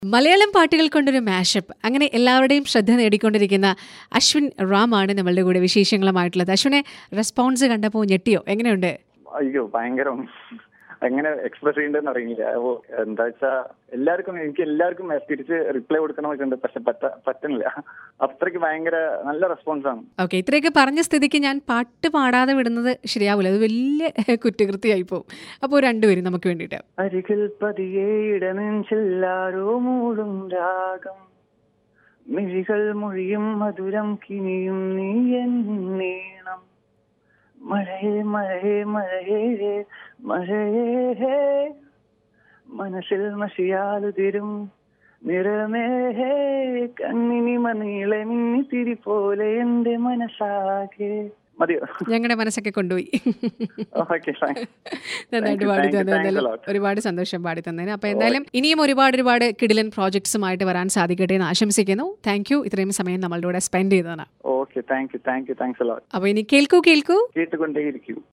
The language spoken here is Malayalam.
മലയാളം പാട്ടുകൾ കൊണ്ടൊരു മാഷപ്പ് അങ്ങനെ എല്ലാവരുടെയും ശ്രദ്ധ നേടിക്കൊണ്ടിരിക്കുന്ന അശ്വിൻ റാമാണ് നമ്മളുടെ കൂടെ വിശേഷങ്ങളുമായിട്ടുള്ളത് അശ്വിനെ റെസ്പോൺസ് കണ്ടപ്പോൾ ഞെട്ടിയോ എങ്ങനെയുണ്ട് അയ്യോ ഭയങ്കരം എങ്ങനെ എക്സ്പ്രസ് ചെയ്യേണ്ടതെന്ന് അറിയില്ല അപ്പോ എന്താ വെച്ചാ എല്ലാവർക്കും എനിക്ക് എല്ലാവർക്കും തിരിച്ച് റിപ്ലൈ കൊടുക്കണമെന്നൊക്കെ ഉണ്ട് പക്ഷെ പറ്റ പറ്റുന്നില്ല അത്രയ്ക്ക് ഭയങ്കര നല്ല റെസ്പോൺസ് ആണ് ഓക്കെ ഇത്രയൊക്കെ പറഞ്ഞ സ്ഥിതിക്ക് ഞാൻ പാട്ട് പാടാതെ വിടുന്നത് ശരിയാവില്ല അത് വലിയ കുറ്റകൃത്യമായി പോവും അപ്പോൾ രണ്ടുപേരും നമുക്ക് വേണ്ടിയിട്ട് അരികിൽ പതിയെ ഇടനെഞ്ചില്ലാരോ മൂടും രാഗം മിഴികൾ മൊഴിയും മധുരം കിനിയും നീ എന്നീണം മഴയേ മഴയേ മഴയേ മഴയേ മനസ്സിൽ മഷിയാലുതിരും നിറമേ കണ്ണിനി മണിയിലെ മിന്നി തിരി പോലെ എന്റെ മനസ്സാകെ മതിയോ ഞങ്ങളുടെ മനസ്സൊക്കെ കൊണ്ടുപോയി ഓക്കെ നന്നായിട്ട് പാടി തന്നതിൽ ഒരുപാട് സന്തോഷം പാടി തന്നതിന് അപ്പൊ എന്തായാലും ഇനിയും ഒരുപാട് ഒരുപാട് കിടിലൻ പ്രോജക്ട്സുമായിട്ട് വരാൻ സാധിക്കട്ടെ എന്ന് ആശംസിക്കുന്നു താങ്ക് യു ഇത്രയും സമയം നമ്മളുടെ കൂടെ സ്പെൻഡ് ചെയ്തതാണ് okay thank you thank you thanks a lot അപ്പൊ ഇനി കേൾക്കൂ കേൾക്കൂ കേട്ടുകൊണ്ടേയിരിക്കൂ